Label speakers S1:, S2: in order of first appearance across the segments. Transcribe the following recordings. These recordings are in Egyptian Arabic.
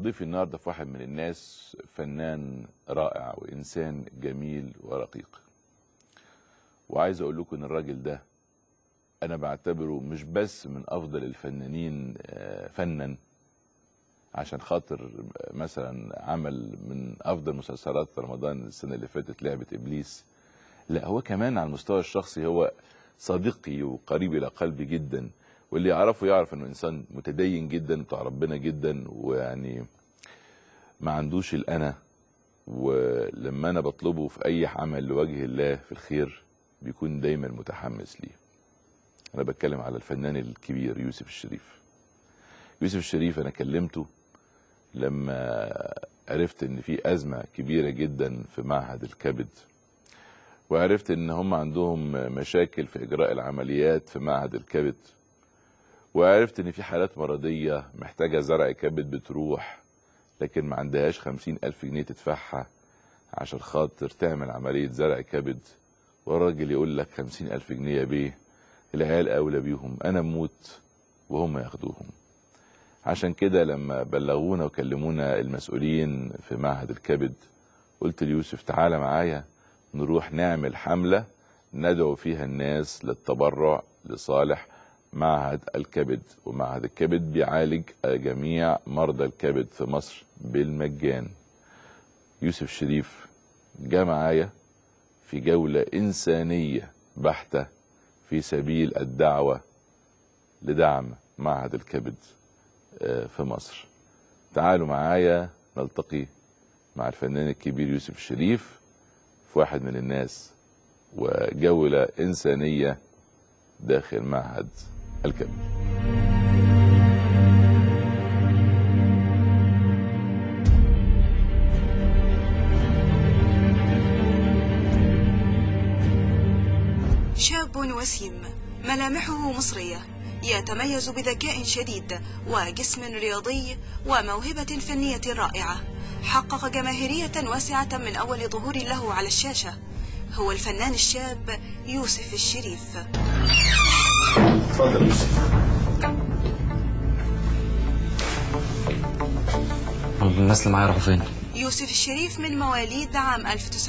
S1: ضيفي النهارده في واحد من الناس فنان رائع وانسان جميل ورقيق وعايز اقول لكم ان الراجل ده انا بعتبره مش بس من افضل الفنانين آه، فنا عشان خاطر مثلا عمل من افضل مسلسلات رمضان السنه اللي فاتت لعبه ابليس لا هو كمان على المستوى الشخصي هو صديقي وقريب الى قلبي جدا واللي يعرفه يعرف انه انسان متدين جدا بتاع ربنا جدا ويعني ما عندوش الانا ولما انا بطلبه في اي عمل لوجه الله في الخير بيكون دايما متحمس ليه انا بتكلم على الفنان الكبير يوسف الشريف يوسف الشريف انا كلمته لما عرفت ان في ازمه كبيره جدا في معهد الكبد وعرفت ان هم عندهم مشاكل في اجراء العمليات في معهد الكبد وعرفت ان في حالات مرضيه محتاجه زرع كبد بتروح لكن ما عندهاش خمسين الف جنيه تدفعها عشان خاطر تعمل عمليه زرع كبد والراجل يقول لك خمسين الف جنيه يا بيه العيال اولى بيهم انا اموت وهم ياخدوهم عشان كده لما بلغونا وكلمونا المسؤولين في معهد الكبد قلت ليوسف تعالى معايا نروح نعمل حملة ندعو فيها الناس للتبرع لصالح معهد الكبد ومعهد الكبد بيعالج جميع مرضى الكبد في مصر بالمجان يوسف شريف جه معايا في جولة إنسانية بحتة في سبيل الدعوة لدعم معهد الكبد آه، في مصر تعالوا معايا نلتقي مع الفنان الكبير يوسف الشريف في واحد من الناس وجولة إنسانية داخل معهد الكبد
S2: شاب وسيم ملامحه مصرية يتميز بذكاء شديد وجسم رياضي وموهبة فنية رائعة حقق جماهيرية واسعة من أول ظهور له على الشاشة هو الفنان الشاب يوسف الشريف
S3: اتفضل يوسف
S4: الناس اللي معايا راحوا فين؟
S2: يوسف الشريف من مواليد عام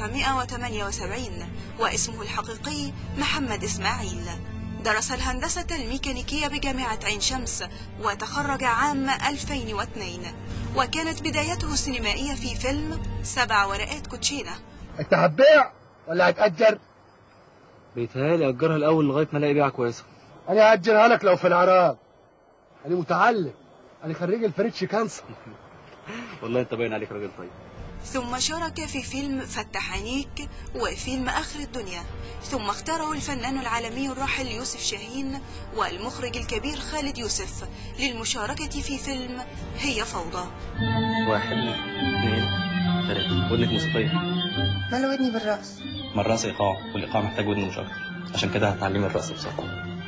S2: 1978 واسمه الحقيقي محمد إسماعيل درس الهندسة الميكانيكية بجامعة عين شمس وتخرج عام 2002 وكانت بدايته السينمائية في فيلم سبع ورقات كوتشينة
S5: انت هتبيع ولا هتأجر؟
S4: بيتهيألي أجرها الأول لغاية ما ألاقي بيعة كويسة
S5: انا هأجرها لك لو في العراق انا متعلم انا خريج الفريتش كانسر
S4: والله أنت باين عليك راجل طيب
S2: ثم شارك في فيلم فتح عينيك وفيلم آخر الدنيا ثم اختاره الفنان العالمي الراحل يوسف شاهين والمخرج الكبير خالد يوسف للمشاركة في فيلم هي فوضى
S4: واحد اثنين ثلاثة ودنك موسيقية
S6: مال ودني بالراس
S4: ما الرأس إيقاع والإيقاع محتاج ودن مش أكتر عشان كده هتعلمي الرأس بصراحة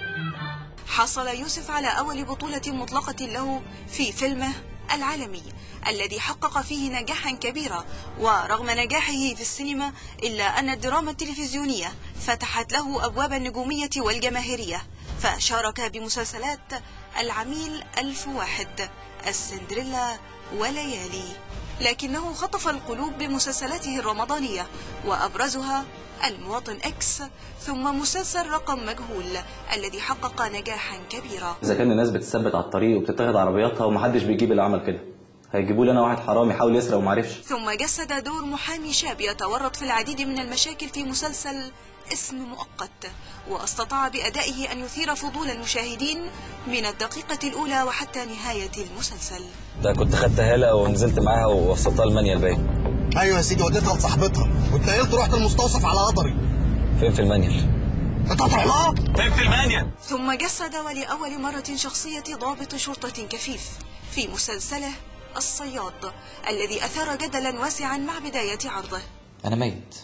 S2: حصل يوسف على أول بطولة مطلقة له في فيلمه العالمي الذي حقق فيه نجاحا كبيرا ورغم نجاحه في السينما إلا أن الدراما التلفزيونية فتحت له أبواب النجومية والجماهيرية فشارك بمسلسلات العميل ألف واحد السندريلا وليالي لكنه خطف القلوب بمسلسلاته الرمضانية وأبرزها المواطن إكس ثم مسلسل رقم مجهول الذي حقق نجاحا كبيرا
S4: إذا كان الناس بتثبت على الطريق وبتتاخد عربياتها ومحدش بيجيب اللي عمل كده هيجيبوا لي أنا واحد حرامي يحاول يسرق ومعرفش
S2: ثم جسد دور محامي شاب يتورط في العديد من المشاكل في مسلسل اسم مؤقت واستطاع بأدائه أن يثير فضول المشاهدين من الدقيقة الأولى وحتى نهاية المسلسل
S4: ده كنت خدتها لها ونزلت معاها ووصلتها المانيا الباقي
S7: ايوه يا سيدي وديتها لصاحبتها واتنقلت رحت المستوصف على قدري
S4: فين في المانيال
S7: انت هتروح لها
S2: ثم جسد ولأول مرة شخصية ضابط شرطة كفيف في مسلسله الصياد الذي أثار جدلا واسعا مع بداية عرضه
S8: أنا ميت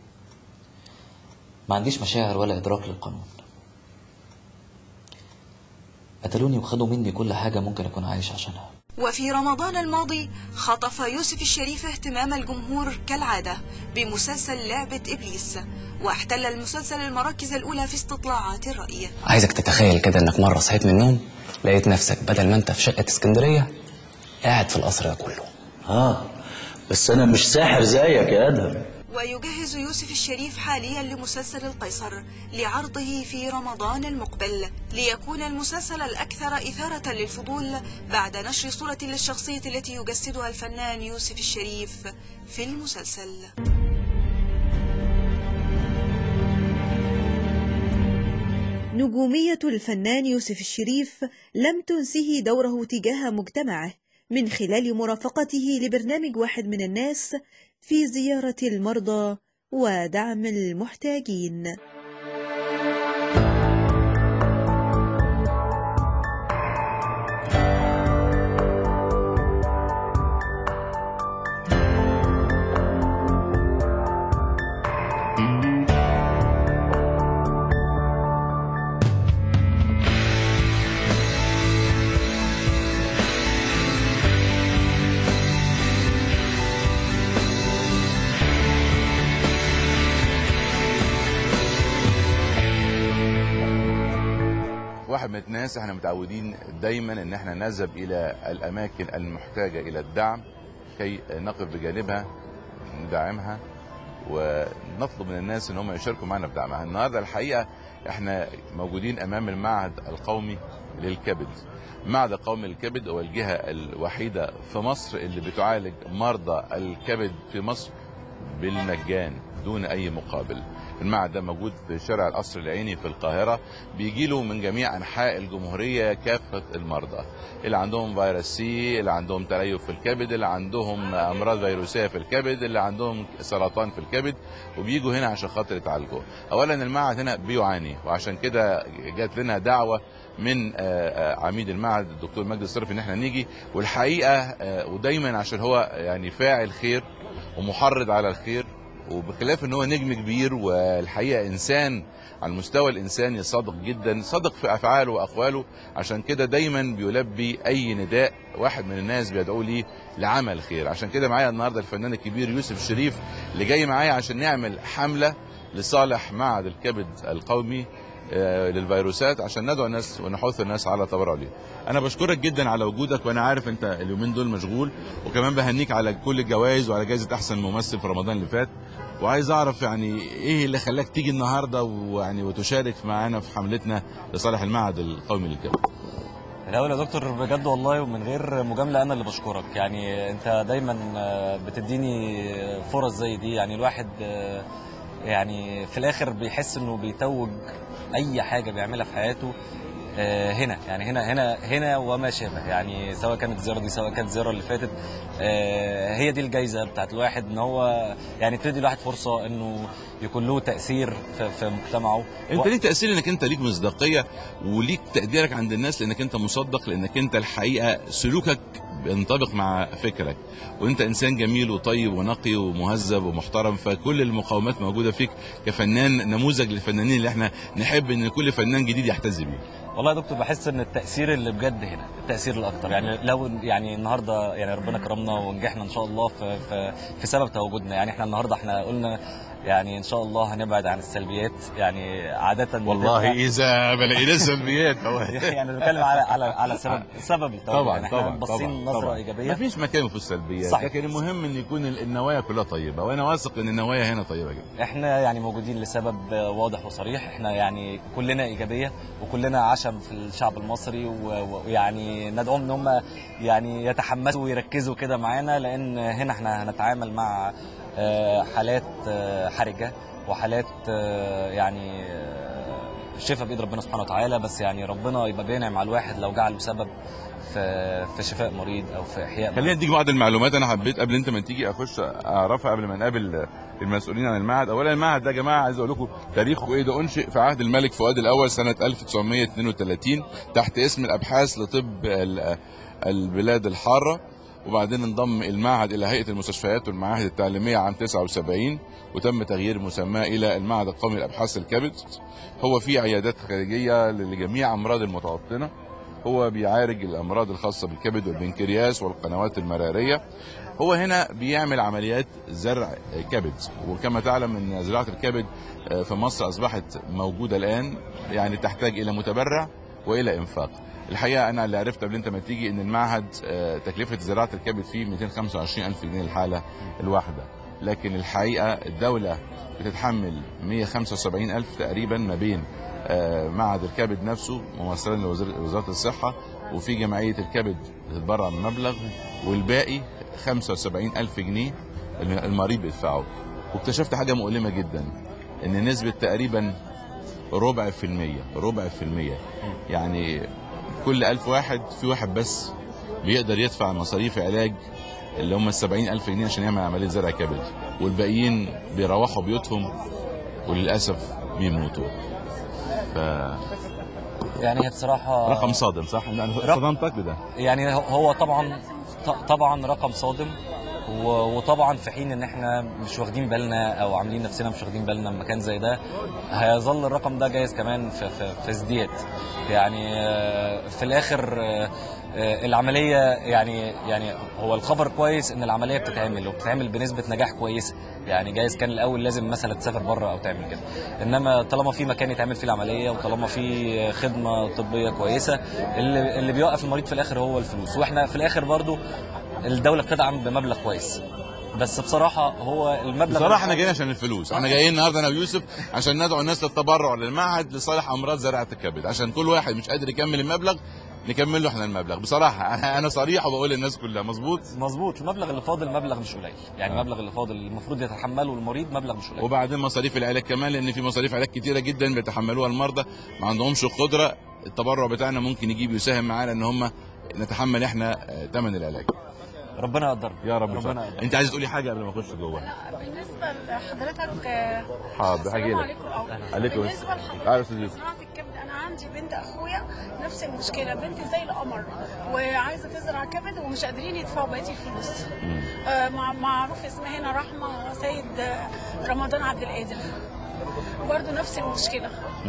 S8: ما عنديش مشاعر ولا إدراك للقانون قتلوني وخدوا مني كل حاجة ممكن أكون عايش عشانها
S2: وفي رمضان الماضي خطف يوسف الشريف اهتمام الجمهور كالعادة بمسلسل لعبة إبليس واحتل المسلسل المراكز الأولى في استطلاعات الرأي
S8: عايزك تتخيل كده إنك مرة صحيت من النوم لقيت نفسك بدل ما أنت في شقة اسكندرية قاعد في القصر ده كله
S3: اه بس انا مش ساحر زيك يا ادهم
S2: ويجهز يوسف الشريف حاليا لمسلسل القيصر لعرضه في رمضان المقبل ليكون المسلسل الأكثر إثارة للفضول بعد نشر صورة للشخصية التي يجسدها الفنان يوسف الشريف في المسلسل
S9: نجومية الفنان يوسف الشريف لم تنسه دوره تجاه مجتمعه من خلال مرافقته لبرنامج واحد من الناس في زيارة المرضى ودعم المحتاجين
S1: واحد من الناس احنا متعودين دايما ان احنا نذهب الى الاماكن المحتاجه الى الدعم كي نقف بجانبها ندعمها ونطلب من الناس ان هم يشاركوا معنا في دعمها النهارده الحقيقه احنا موجودين امام المعهد القومي للكبد المعهد القومي للكبد هو الجهه الوحيده في مصر اللي بتعالج مرضى الكبد في مصر بالمجان دون اي مقابل المعهد ده موجود في شارع القصر العيني في القاهرة بيجي له من جميع أنحاء الجمهورية كافة المرضى اللي عندهم فيروس سي اللي عندهم تليف في الكبد اللي عندهم أمراض فيروسية في الكبد اللي عندهم سرطان في الكبد وبيجوا هنا عشان خاطر يتعالجوا أولا المعهد هنا بيعاني وعشان كده جات لنا دعوة من عميد المعهد الدكتور مجدي الصرفي ان احنا نيجي والحقيقه ودايما عشان هو يعني فاعل خير ومحرض على الخير وبخلاف ان هو نجم كبير والحقيقه انسان على المستوى الانساني صادق جدا صادق في افعاله واقواله عشان كده دايما بيلبي اي نداء واحد من الناس بيدعو ليه لعمل خير عشان كده معايا النهارده الفنان الكبير يوسف الشريف اللي جاي معايا عشان نعمل حمله لصالح معهد الكبد القومي للفيروسات عشان ندعو الناس ونحث الناس على تبرع ليه. انا بشكرك جدا على وجودك وانا عارف انت اليومين دول مشغول وكمان بهنيك على كل الجوائز وعلى جائزه احسن ممثل في رمضان اللي فات وعايز اعرف يعني ايه اللي خلاك تيجي النهارده ويعني وتشارك معانا في حملتنا لصالح المعهد القومي للكبد.
S4: الاول يا دكتور بجد والله ومن غير مجامله انا اللي بشكرك يعني انت دايما بتديني فرص زي دي يعني الواحد يعني في الاخر بيحس انه بيتوج اي حاجه بيعملها في حياته هنا يعني هنا هنا هنا وما شابه يعني سواء كانت الزياره دي سواء كانت الزياره اللي فاتت هي دي الجايزه بتاعت الواحد ان هو يعني تدي الواحد فرصه انه يكون له تاثير في, في مجتمعه
S1: انت ليك تاثير انك انت ليك مصداقيه وليك تقديرك عند الناس لانك انت مصدق لانك انت الحقيقه سلوكك بينطبق مع فكرك وانت انسان جميل وطيب ونقي ومهذب ومحترم فكل المقومات موجوده فيك كفنان نموذج للفنانين اللي احنا نحب ان كل فنان جديد يحتذي بيه
S4: والله يا دكتور بحس ان التاثير اللي بجد هنا التاثير الاكتر يعني لو يعني النهارده يعني ربنا كرمنا ونجحنا ان شاء الله في في, في سبب تواجدنا يعني احنا النهارده احنا قلنا يعني ان شاء الله هنبعد عن السلبيات يعني عاده
S1: والله اذا ما لقينا سلبيات
S4: يعني بنتكلم على على على سبب سبب التواجد
S1: طبعا
S4: يعني
S1: طبعا
S4: احنا باصين نظره ايجابيه
S1: ما فيش مكان في السلبيات
S4: صحيح.
S1: لكن المهم ان يكون النوايا كلها طيبه وانا واثق ان النوايا هنا طيبه جدا
S4: احنا يعني موجودين لسبب واضح وصريح احنا يعني كلنا ايجابيه وكلنا عشم في الشعب المصري و- ويعني ندعوهم ان هم يعني يتحمسوا ويركزوا كده معانا لان هنا احنا هنتعامل مع آه، حالات آه، حرجه وحالات آه، يعني آه، الشفاء بايد ربنا سبحانه وتعالى بس يعني ربنا يبقى بينعم على الواحد لو جعله سبب في في شفاء مريض او في احياء
S1: خلينا اديك بعض المعلومات انا حبيت قبل انت ما تيجي اخش اعرفها قبل ما نقابل المسؤولين عن المعهد اولا المعهد ده يا جماعه عايز اقول لكم تاريخه ايه ده انشئ في عهد الملك فؤاد الاول سنه 1932 تحت اسم الابحاث لطب ال- البلاد الحاره وبعدين انضم المعهد الى هيئه المستشفيات والمعاهد التعليميه عام 79 وتم تغيير مسماه الى المعهد القومي لابحاث الكبد هو فيه عيادات خارجيه لجميع امراض المتوطنه هو بيعالج الامراض الخاصه بالكبد والبنكرياس والقنوات المراريه هو هنا بيعمل عمليات زرع كبد وكما تعلم ان زراعه الكبد في مصر اصبحت موجوده الان يعني تحتاج الى متبرع والى انفاق الحقيقه انا اللي عرفت قبل انت ما تيجي ان المعهد آه، تكلفه زراعه الكبد فيه 225 الف جنيه الحاله الواحده لكن الحقيقه الدوله بتتحمل 175 الف تقريبا ما بين آه، معهد الكبد نفسه ممثلا لوزاره الصحه وفي جمعيه الكبد بتتبرع بمبلغ والباقي 75 الف جنيه المريض بيدفعه واكتشفت حاجه مؤلمه جدا ان نسبه تقريبا ربع في المية ربع في المية يعني كل ألف واحد في واحد بس بيقدر يدفع مصاريف علاج اللي هم السبعين ألف جنيه عشان يعمل عملية زرع كبد والباقيين بيروحوا بيوتهم وللأسف بيموتوا ف
S4: يعني هي بصراحه
S1: رقم صادم صح؟ أنا صدمتك بده
S4: يعني هو طبعا ط- طبعا رقم صادم و- وطبعا في حين ان احنا مش واخدين بالنا او عاملين نفسنا مش واخدين بالنا من مكان زي ده هيظل الرقم ده جايز كمان في في, في ازدياد يعني آه، في الاخر آه، آه، العمليه يعني يعني هو الخبر كويس ان العمليه بتتعمل وبتتعمل بنسبه نجاح كويسه يعني جايز كان الاول لازم مثلا تسافر بره او تعمل كده انما طالما في مكان يتعمل فيه العمليه وطالما في خدمه طبيه كويسه اللي اللي بيوقف المريض في الاخر هو الفلوس واحنا في الاخر برضو الدوله بتدعم بمبلغ كويس بس بصراحه هو المبلغ
S1: بصراحة احنا جايين عشان الفلوس احنا جايين النهارده انا ويوسف عشان ندعو الناس للتبرع للمعهد لصالح امراض زراعة الكبد عشان كل واحد مش قادر يكمل المبلغ نكمل له احنا المبلغ بصراحة انا انا صريح وبقول للناس كلها مظبوط
S4: مظبوط المبلغ اللي فاضل مبلغ مش قليل يعني
S1: آه.
S4: المبلغ اللي فاضل المفروض يتحمله المريض مبلغ مش قليل
S1: وبعدين مصاريف العلاج كمان لان في مصاريف علاج كتيره جدا بيتحملوها المرضى ما عندهمش القدره التبرع بتاعنا ممكن يجيب يساهم معانا ان هم نتحمل احنا آه، ثمن العلاج
S4: ربنا يقدر
S1: يا رب
S4: ربنا
S1: ربنا
S4: يقدر.
S1: انت عايز تقولي حاجه قبل ما اخش جوه
S10: بالنسبة لحضرتك آه،
S1: حاضر هاجي
S10: السلام
S1: لك
S10: عليكم الأول.
S1: عليكم
S10: بالنسبة
S1: تعالى يا
S10: لحضرتك
S1: أستاذ يوسف.
S10: زراعة الكبد أنا عندي بنت أخويا نفس المشكلة بنتي زي القمر وعايزة تزرع كبد ومش قادرين يدفعوا بقية الفلوس آه، مع- معروف اسمها هنا رحمة سيد آه، رمضان عبد القادر برضه نفس المشكلة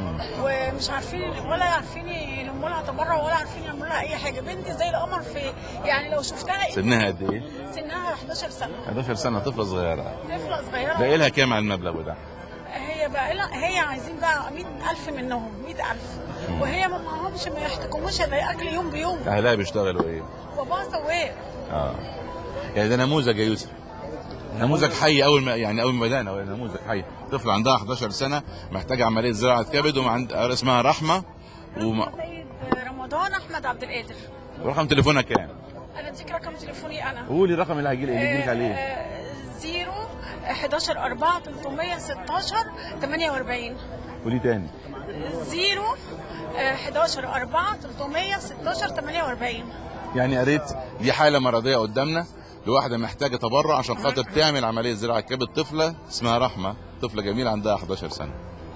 S10: ومش عارفين ولا عارفين يلموا لها تبرع ولا عارفين يعملوا لها أي حاجة بنتي زي القمر في يعني لو شفتها
S1: سنها قد ايه؟
S10: سنها 11 سنة
S1: 11 سنه طفله صغيره
S10: طفلة صغيرة
S1: باقي لها كام على المبلغ ده؟
S10: هي بقى لها هي عايزين بقى 100000 منهم 100000 وهي ما معهمش ما يحتكموش الا اكل يوم بيوم
S1: اهلها بيشتغلوا ايه؟
S10: باباها سواق
S1: اه يعني ده نموذج يا يوسف نموذج حي اول ما يعني اول ما بدانا هو نموذج حي طفل عندها 11 سنه محتاجه عمليه زراعه كبد وعند اسمها رحمه وم...
S10: سيد رمضان احمد عبد القادر
S1: ورقم تليفونها كام؟
S10: انا اديك رقم تليفوني انا
S1: قولي الرقم اللي هيجي اللي يجيلك عليه
S10: آه، زيرو 11 4 316 48
S1: قولي تاني
S10: زيرو آه، 11 4 316 48
S1: يعني قريت دي حاله مرضيه قدامنا لواحده محتاجه تبرع عشان خاطر تعمل عمليه زراعه كبد طفله اسمها رحمه طفله جميله عندها 11 سنه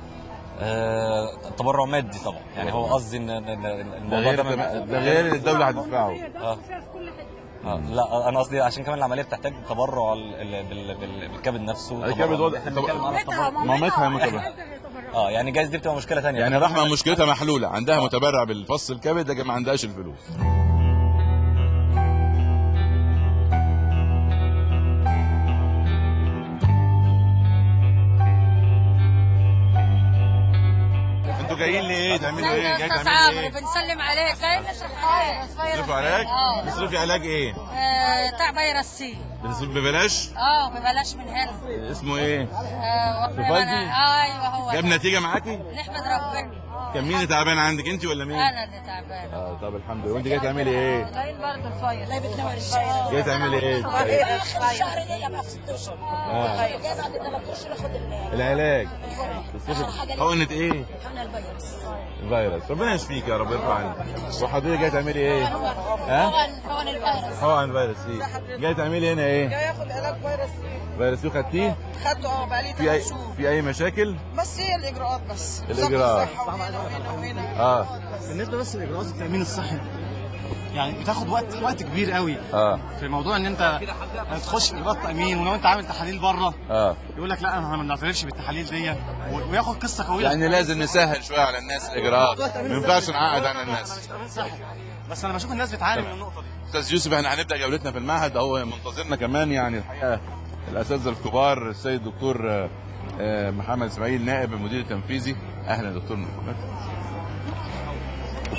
S4: آه، تبرع مادي طبعا يعني هو قصدي ان إن- إن
S1: ده
S4: الموضوع
S1: غير
S4: ده ما-
S1: ده غير اللي الدوله هتدفعه
S4: آه. آه. لا انا قصدي عشان كمان العمليه بتحتاج تبرع ال- ال- بال- بال- بالكبد نفسه
S1: الكبد
S4: تبرع.
S1: وضع-
S4: إحنا
S1: طب-
S4: بنتكلم عن
S10: مامتها
S4: التبرع.
S1: مامتها
S10: مامتها
S1: متبرع.
S4: اه يعني جايز دي بتبقى مشكله ثانيه
S1: يعني رحمه مشكلتها محلوله عندها متبرع بالفص الكبد لكن ما عندهاش الفلوس انتوا جايين ليه تعملوا ايه جاي
S10: استاذ
S1: تعملوا
S10: عمرو
S1: ايه
S10: بنسلم عليك جاي
S1: تصرفوا علاج تصرفي علاج ايه
S10: تاع فيروس سي
S1: بتصرف ببلاش
S10: اه ببلاش من هنا
S1: اسمه ايه
S10: آه
S1: تفايدي؟
S10: ايوه هو
S1: جاب نتيجه معاكي
S10: نحمد ربنا
S1: كان مين اللي تعبان عندك انت ولا مين
S10: انا اللي تعبان
S1: اه طب الحمد لله وانت جاي تعملي ايه
S10: جايين برضه الفيروس لا بتنور الشارع
S1: جاي تعملي ايه
S10: الشهر ده يبقى في ست اشهر
S1: آه.
S10: جاي بعد ثلاث اشهر اخد
S1: العلاج تصرفي حقنه ايه
S10: حقن الفيروس
S1: الفيروس ربنا يشفيك يا رب يرفع عنك وحضرتك جاي تعملي ايه ها
S10: حقن حقن الفيروس
S1: هو عن فيروس سي جاي تعملي هنا ايه
S11: جاي اخد علاج فيروس
S1: فيروس سي خدتيه
S11: خدته اه بقالي
S1: في اي
S11: ثلاث شهور
S1: في اي مشاكل
S11: بس هي الاجراءات بس
S1: الإجراءات.
S11: وزارة الصحة وهنا وهنا وهنا
S1: اه
S12: بالنسبه بس لاجراءات التامين الصحي يعني بتاخد وقت وقت كبير قوي
S1: اه
S12: في موضوع ان انت تخش في اجراءات تامين ولو انت عامل تحاليل بره
S1: اه
S12: يقول لك لا احنا ما بنعترفش بالتحاليل دي و- وياخد قصه طويله
S1: يعني لازم نسهل شويه على الناس الاجراءات ما ينفعش نعقد على الناس
S12: بس انا بشوف الناس بتعاني من النقطه دي
S1: استاذ يوسف احنا هنبدا جولتنا في المعهد اهو منتظرنا كمان يعني الحقيقه الاساتذه الكبار السيد الدكتور آه، آه، محمد اسماعيل نائب المدير التنفيذي اهلا يا دكتور محمد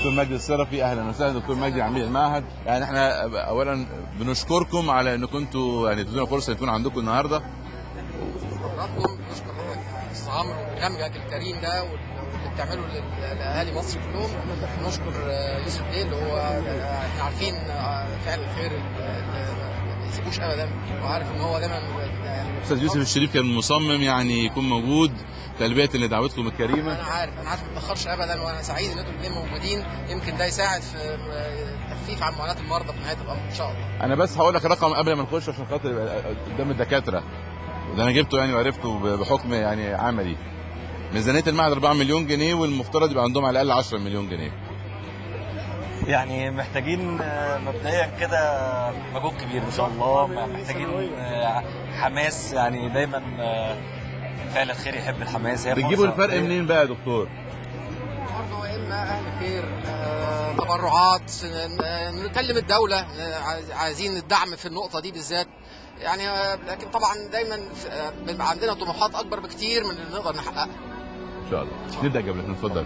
S1: دكتور مجدي الصرفي اهلا وسهلا دكتور مجدي عميد المعهد يعني احنا اولا بنشكركم على انكم انتوا يعني تدونا فرصه يكون عندكم النهارده
S13: حضراتكم نشكر استاذ عمرو وبرنامجك الكريم ده واللي بتعمله لل- لاهالي مصر كلهم نشكر آه، يوسف بيه اللي هو آه، احنا عارفين آه، فعل الخير اللي ما يسيبوش ابدا وعارف ان هو دايما يعني
S1: استاذ يوسف الشريف كان مصمم يعني يكون موجود تلبيه لدعوتكم الكريمه
S13: انا عارف انا عارف ما تاخرش ابدا وانا سعيد ان انتم الاثنين موجودين يمكن ده يساعد في آه، التخفيف عن معاناه المرضى في نهايه الامر ان شاء الله
S1: انا بس هقول لك رقم قبل ما نخش عشان خاطر يبقى قدام الدكاتره وده انا جبته يعني وعرفته ب- بحكم يعني عملي ميزانيه المعهد 4 مليون جنيه والمفترض يبقى عندهم على الاقل 10 مليون جنيه
S4: يعني محتاجين آه، مبدئيا كده مجهود كبير ان شاء الله محتاجين آه، حماس يعني دايما آه، فعل الخير يحب الحماس هي
S1: بتجيبوا
S4: فرصة
S1: الفرق
S4: خير.
S1: منين بقى يا دكتور؟
S13: برضه يا اما اهل خير آه، تبرعات آه، نكلم الدوله آه، عايز- عايزين الدعم في النقطه دي بالذات يعني آه، لكن طبعا دايما في- آه، بيبقى عندنا طموحات اكبر بكتير من اللي نقدر نحققها
S1: ان شاء الله نبدا جبلة اتفضل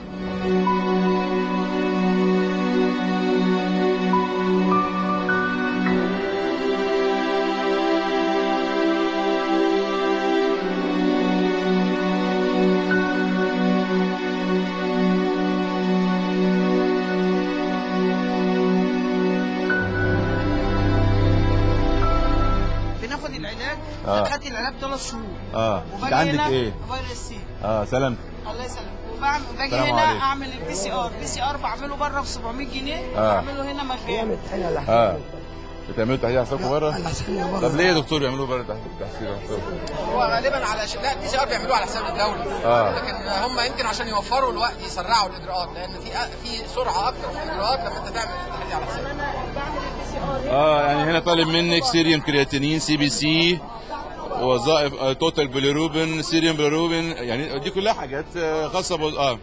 S11: بناخد العلاج
S1: آه.
S11: خدت العلاج ثلاث شهور
S1: اه انت
S11: وباجي
S1: عندك
S11: هنا
S1: ايه؟
S11: فيروس سي
S1: اه سلامت
S11: الله يسلمك وبعمل باجي
S1: السلام
S11: هنا
S1: عليكم.
S11: اعمل البي سي ار البي سي ار بعمله بره ب 700 جنيه
S1: آه.
S11: بعمله هنا مجاني
S1: اه بتعملوا تحليل حسابكم بره؟
S11: بره.
S1: طب ليه يا دكتور بيعملوا بره تحليل تحليل حسابكم؟
S13: هو غالبا على ش... لا البي سي ار بيعملوه على حساب الدوله
S1: آه.
S13: لكن هم يمكن عشان يوفروا الوقت يسرعوا الاجراءات لان في في سرعه اكتر في الاجراءات لما انت تعمل التحليل على حسابك
S1: اه يعني هنا طالب منك سيريوم كرياتينين سي بي سي وظائف آه، توتال بيليروبين سيريوم بيليروبين يعني دي كلها حاجات آه، خاصه بوز... اه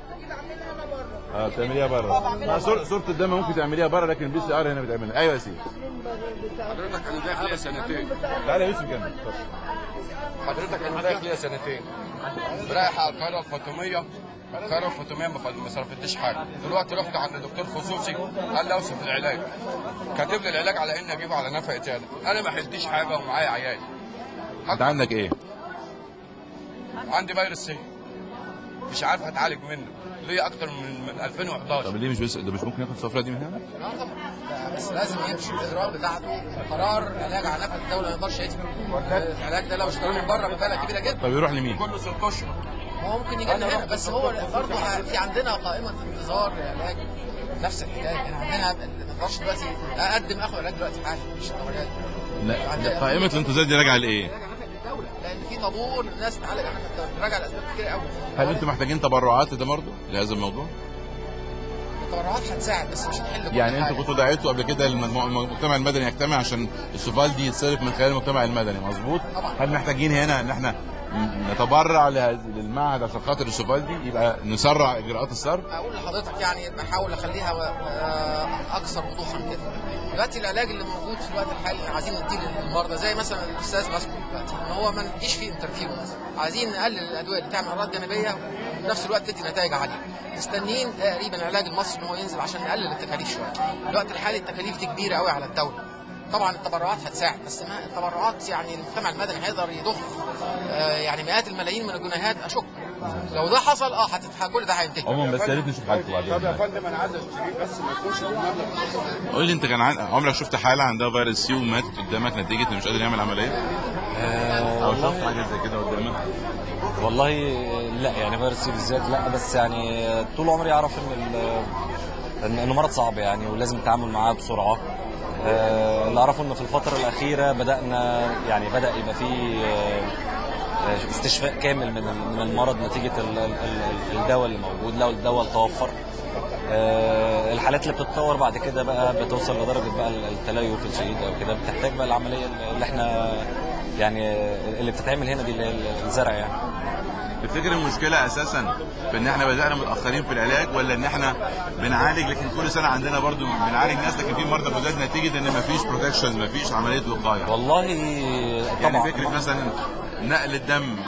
S1: اه بتعمليها بره آه صور- صوره الدم ممكن تعمليها بره لكن البي سي ار هنا بتعملها ايوه يا سيدي
S14: حضرتك انا داخل ليا سنتين
S1: تعالى يا يوسف كمل اتفضل.
S14: حضرتك انا داخل ليا سنتين رايح على القاهره الفاطميه القاهره الفاطميه ما ف- ما صرفتليش حاجه دلوقتي رحت عند دكتور خصوصي قال لي اوصف العلاج كاتب لي العلاج على ان اجيبه على نفقه تالا انا ما حلتش حاجه ومعايا عيال
S1: انت عندك ايه؟
S14: عندي فيروس سي مش عارف اتعالج منه ليا اكتر من من 2011
S1: طب ليه مش بس ده مش ممكن ياخد الصفرة دي من هنا؟
S13: اه طبعا بس لازم يمشي الاجراء بتاعته قرار علاج على نفقه الدوله ما يقدرش يدفع العلاج ده لو اشتراه من بره بمبالغ كبيره جدا
S1: طب يروح لمين؟
S14: كله ست اشهر
S13: هو ممكن يجي لنا هنا بس هو برضه في عندنا قائمه انتظار لعلاج نفس العلاج يعني عندنا ما نقدرش دلوقتي اقدم اخد علاج دلوقتي حالا مش الدرجات
S1: لا ده قائمه الانتظار دي راجعه لايه؟
S13: لان في طابور ناس تعالج على نفقه الدوله راجع لاسباب كتير قوي
S1: هل انتم محتاجين تبرعات ده برضه لهذا الموضوع؟
S13: التبرعات هتساعد بس مش هتحل كل
S1: يعني
S13: حاجة.
S1: انتوا كنتوا دعيتوا قبل كده المجموع- المجتمع المدني يجتمع عشان السوفال دي يتصرف من خلال المجتمع المدني مظبوط؟
S13: طبعا.
S1: هل محتاجين هنا ان احنا نتبرع لهذا- للمعهد عشان خاطر السوفال دي يبقى نسرع اجراءات الصرف؟
S13: اقول لحضرتك يعني بحاول اخليها آه، اكثر وضوحا كده دلوقتي العلاج اللي موجود في الوقت الحالي عايزين نديه للمرضى زي مثلا الاستاذ ماسكو دلوقتي ان هو ما نجيش فيه انترفيرنس عايزين نقلل الادويه اللي تعمل امراض جانبيه وفي نفس الوقت تدي نتائج عاليه مستنيين تقريبا العلاج المصري ان هو ينزل عشان نقلل التكاليف شويه الوقت الحالي التكاليف دي كبيره قوي على الدوله طبعا التبرعات هتساعد بس ما التبرعات يعني المجتمع المدني هيقدر يضخ آه، يعني مئات الملايين من الجنيهات اشك لو ده حصل اه هتتح- كل ده هينتهي
S1: عموما بس يا ريت نشوف حالته بعدين
S14: طب يا فندم انا عايز اشتريه بس ما يكونش بالمبلغ
S1: قول لي انت كان عن- عمرك شفت حاله عندها فيروس سي ومات قدامك نتيجه انه مش قادر يعمل عمليه؟
S4: آه،
S1: او شفت
S4: والله
S1: حاجه زي كده قدامك؟
S4: والله لا يعني فيروس سي بالذات لا بس يعني طول عمري اعرف ان ال- ان انه مرض صعب يعني ولازم التعامل معاه بسرعه آه، اللي اعرفه ان في الفتره الاخيره بدانا يعني بدا يبقى في آه، آه، استشفاء كامل من ال- من المرض نتيجه ال- ال- ال- الدواء اللي موجود لو الدواء توفر آه، الحالات اللي بتتطور بعد كده بقى بتوصل لدرجه بقى التليف الشديد او كده بتحتاج بقى العمليه اللي احنا يعني اللي بتتعمل هنا دي اللي هي الزرع يعني
S1: تفتكر المشكله اساسا في ان احنا بدانا متاخرين في العلاج ولا ان احنا بنعالج لكن كل سنه عندنا برضو بنعالج ناس لكن في مرضى جداد نتيجه ان مفيش بروتكشن مفيش عمليه وقايه
S4: والله
S1: يعني
S4: طبعا
S1: فكره مثلا نقل الدم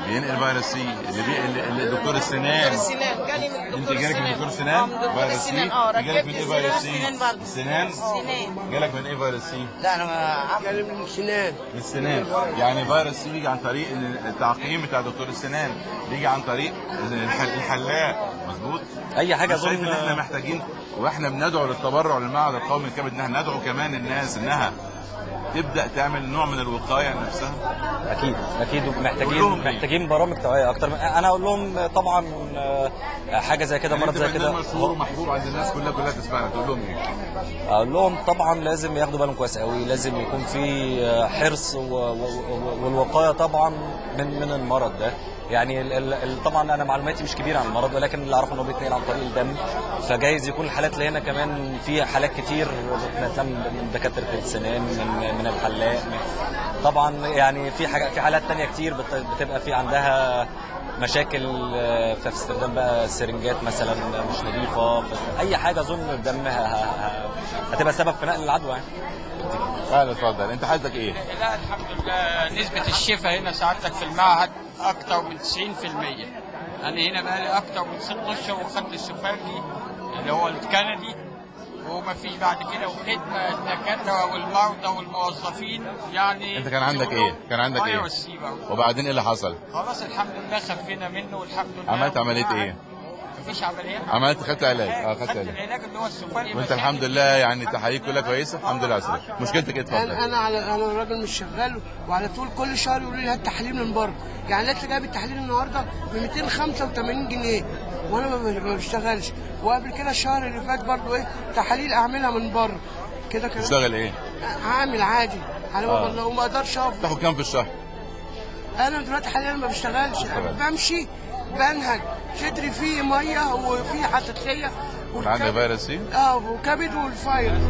S15: بينقل فيروس سي اللي بي... اللي اللي دكتور السنان
S11: السنان جالي من
S15: انت
S11: دكتور
S15: جالك من
S11: السنان
S15: دكتور
S11: آه،
S15: سنان
S11: من دكتور
S15: فيروس سي
S11: السنان اه
S15: جالك من
S11: ركبت
S15: ايه فيروس سي
S11: سنان برضه
S15: السنان
S11: سنان
S15: جالك من ايه فيروس سي
S11: لا انا جالي من السنان
S15: من السنان يعني فيروس سي بيجي عن طريق ان التعقيم بتاع دكتور السنان بيجي عن طريق الح- الحلاق مظبوط
S4: اي حاجه
S15: أنا شايف
S4: اظن
S15: ان احنا محتاجين واحنا بندعو للتبرع للمعهد القومي للكبد ان احنا ندعو كمان الناس انها تبدا تعمل نوع من الوقايه لنفسها
S4: اكيد اكيد
S15: قول
S4: محتاجين
S15: لهم إيه؟
S4: محتاجين برامج توعيه اكتر من انا اقول لهم طبعا آه، حاجه زي كده مرض زي كده
S15: مشهور ومحبوب عند الناس كلها كلها تسمعنا تقول لهم ايه؟
S4: اقول لهم طبعا لازم ياخدوا بالهم كويس قوي لازم يكون في آه، حرص و- و- و- والوقايه طبعا من من المرض ده يعني ال- ال- ال- طبعا انا معلوماتي مش كبيره عن المرض ولكن اللي اعرفه انه بيتنقل عن طريق الدم فجايز يكون الحالات اللي هنا كمان في حالات كتير بتنقل من دكاتره السنان من من الحلاق من طبعا يعني في حاجات في حالات تانية كتير بت- بتبقى في عندها مشاكل آه، في استخدام بقى السرنجات مثلا مش نظيفه اي حاجه اظن الدم ه- ه- ه- هتبقى سبب في نقل العدوى يعني
S15: تعالى اتفضل انت حالتك ايه؟
S11: لا الحمد لله نسبة الشفاء هنا سعادتك في المعهد أكتر من 90% أنا هنا بقالي أكتر من ست أشهر وخدت السفاري اللي هو الكندي وما فيش بعد كده وخدمة الدكاترة والمرضى والموظفين يعني
S15: انت كان عندك ايه؟ كان عندك ايه؟
S11: فيروس سي برضه.
S15: وبعدين ايه اللي حصل؟
S11: خلاص الحمد لله خفينا منه والحمد لله
S15: عملت عمليه ايه؟
S11: مفيش عمليات
S15: عملت خدت علاج اه
S11: خدت
S15: خدت علاج
S11: العلاج اللي هو السفاري
S15: وانت الحمد لله يعني تحاليل كلها كويسه الحمد لله على السلامه مشكلتك ايه اتفضل
S16: انا انا على انا راجل مش شغال وعلى طول كل شهر يقولوا لي هات تحاليل من بره يعني لسه جايب التحاليل النهارده ب 285 جنيه وانا ما ما بشتغلش وقبل كده الشهر اللي فات برضو ايه تحاليل اعملها من بره كده كده
S15: تشتغل ايه؟
S16: هعمل عادي على
S15: آه.
S16: والله وما اقدرش اقف
S15: تاخد كام في الشهر؟
S16: انا دلوقتي حاليا ما بشتغلش بمشي بنهج صدري فيه ميه وفيه حساسيه
S15: عندك فيروس سي؟
S16: اه وكبد والفيروس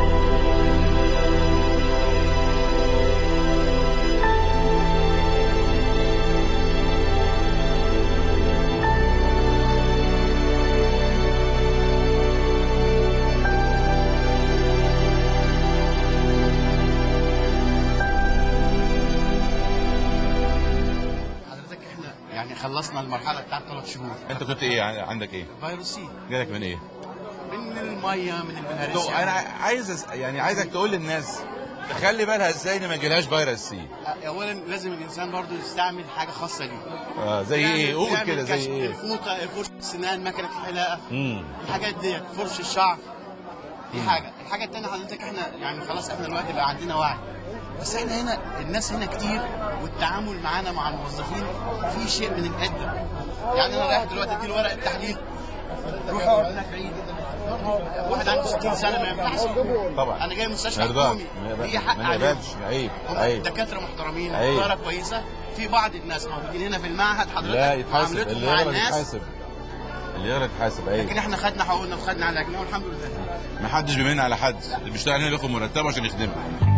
S17: حضرتك احنا يعني خلصنا المرحله بتاعت ثلاث شهور
S15: انت كنت ايه عن- عندك ايه؟
S17: فيروس سي
S15: جالك من ايه؟
S17: من الميه من
S15: تو-
S17: البلهارسيا
S15: انا عايز أس- يعني عايزك تقول للناس تخلي بالها ازاي ان ما يجيلهاش فيروس سي
S17: اولا لازم الانسان برضو يستعمل حاجه خاصه ليه
S15: اه زي ايه؟ قول
S17: يعمل
S15: كده زي
S17: كشف
S15: ايه؟
S17: الفوطه فرشه السنان مكنه الحلاقه
S15: امم
S17: الحاجات ديت فرش الشعر دي حاجه الحاجه الثانيه حضرتك احنا يعني خلاص احنا دلوقتي بقى عندنا وعي بس احنا هنا الناس هنا كتير والتعامل معانا مع الموظفين في شيء من الادب يعني انا رايح دلوقتي اديله ورقه تحليل روح اقعد هناك بعيد واحد عنده 60 سنه ما ينفعش
S15: طبعا
S17: انا جاي مستشفى
S15: ما يرضاش.
S17: حكومي
S15: ما يقبل-
S17: هي حق
S15: ما
S17: عليهم.
S15: يقبلش عيب
S17: هم
S15: عيب
S17: دكاتره محترمين
S15: عيب.
S17: اداره كويسه في بعض الناس موجودين هنا في المعهد حضرتك
S15: لا يتحاسب
S17: معاملتهم
S15: اللي
S17: مع
S15: يغلط
S17: الناس
S15: يتحاسب اللي يغلط يتحاسب عيب
S17: لكن احنا خدنا حقوقنا وخدنا علاجنا والحمد لله
S15: ما حدش بيمن على حد اللي بيشتغل هنا بياخد مرتبه عشان يخدمه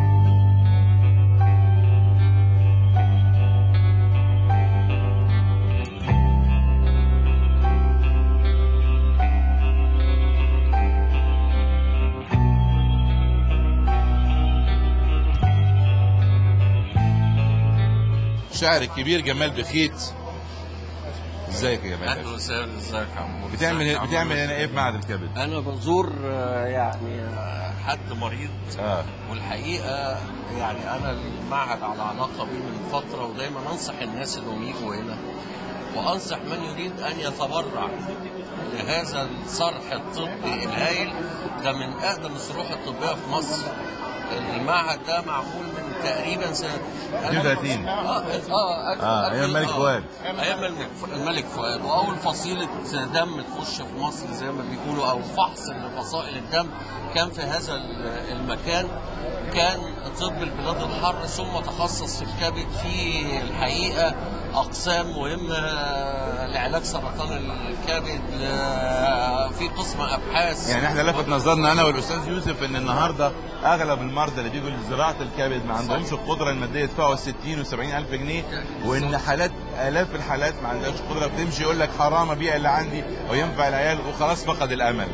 S15: الشاعر الكبير جمال بخيت ازيك يا جمال
S18: اهلا وسهلا ازيك يا عمو
S15: بتعمل
S18: ازيك يا
S15: إيه-
S18: عمو؟
S15: بتعمل هنا ايه في معهد الكبد
S18: انا بزور آه، يعني آه، حد مريض
S15: اه
S18: والحقيقه يعني انا المعهد على علاقه بيه من فتره ودايما انصح الناس انهم يجوا هنا وانصح من يريد ان يتبرع لهذا الصرح الطبي الهائل ده من اقدم الصروح الطبيه في مصر المعهد ده معمول من تقريبا سنه
S15: 32.
S18: اه اه
S15: آه، أيام الملك فؤاد.
S18: ايام الملك الملك فؤاد واول فصيله دم تخش في مصر زي ما بيقولوا او فحص لفصائل الدم كان في هذا ال- المكان كان طب البلاد الحر ثم تخصص في الكبد في الحقيقه اقسام مهمه لعلاج سرطان الكبد ل- في قسم ابحاث
S15: يعني احنا لفت نظرنا انا والاستاذ يوسف ان النهارده اغلب المرضى اللي بيجوا لزراعه الكبد ما عندهمش القدره الماديه يدفعوا 60 و70 الف جنيه وان حالات الاف الحالات ما عندهاش قدره بتمشي يقول لك حرام ابيع اللي عندي وينفع العيال وخلاص فقد الامل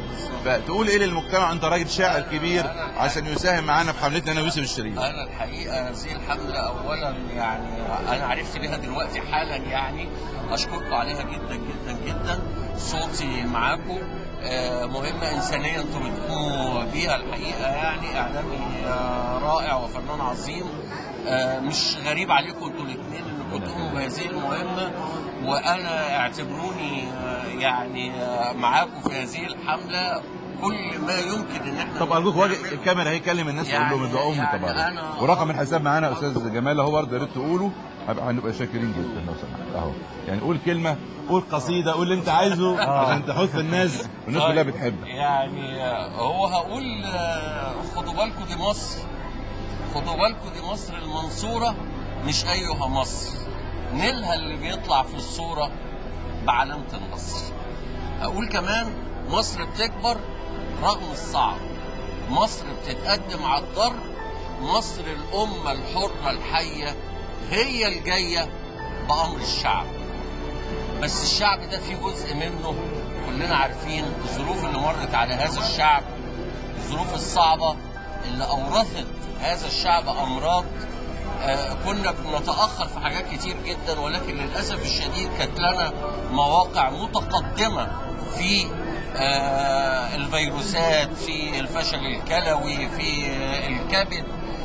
S15: فتقول ايه للمجتمع انت راجل شاعر كبير عشان يساهم معانا في حملتنا انا ويوسف الشريف
S18: انا الحقيقه هذه الحمله اولا يعني انا عرفت بيها دلوقتي حالا يعني اشكركم عليها جدا جدا جدا صوتي معاكم آه، مهمه انسانيه انتم بتقوموا بيها الحقيقه يعني اعلامي آه، رائع وفنان عظيم آه، مش غريب عليكم انتوا الاثنين انكم تقوموا بهذه المهمه وانا اعتبروني آه، يعني آه، معاكم في هذه الحمله كل ما يمكن ان احنا
S15: طب ارجوك واجه الكاميرا هي كلم الناس وقول لهم ادعوا امي
S18: يعني
S15: طبعا
S18: أنا-
S15: ورقم الحساب معانا يا استاذ جمال اهو برضه يا ريت تقوله هبقى- هنبقى شاكرين جدا لو سمحت اهو يعني قول كلمه قول قصيده قول اللي انت عايزه عشان تحث الناس والناس
S18: طيب.
S15: كلها بتحبك
S18: يعني آه، هو هقول آه، خدوا بالكم دي مصر خدوا بالكم دي مصر المنصورة مش أيها مصر نيلها اللي بيطلع في الصورة بعلامة النصر أقول كمان مصر بتكبر رغم الصعب مصر بتتقدم على الضر مصر الأمة الحرة الحية هي الجاية بأمر الشعب بس الشعب ده فيه جزء منه كلنا عارفين الظروف اللي مرت على هذا الشعب الظروف الصعبة اللي أورثت هذا الشعب أمراض آه، كنا بنتأخر في حاجات كتير جدا ولكن للأسف الشديد كانت لنا مواقع متقدمة في آه، الفيروسات في الفشل الكلوي في آه، الكبد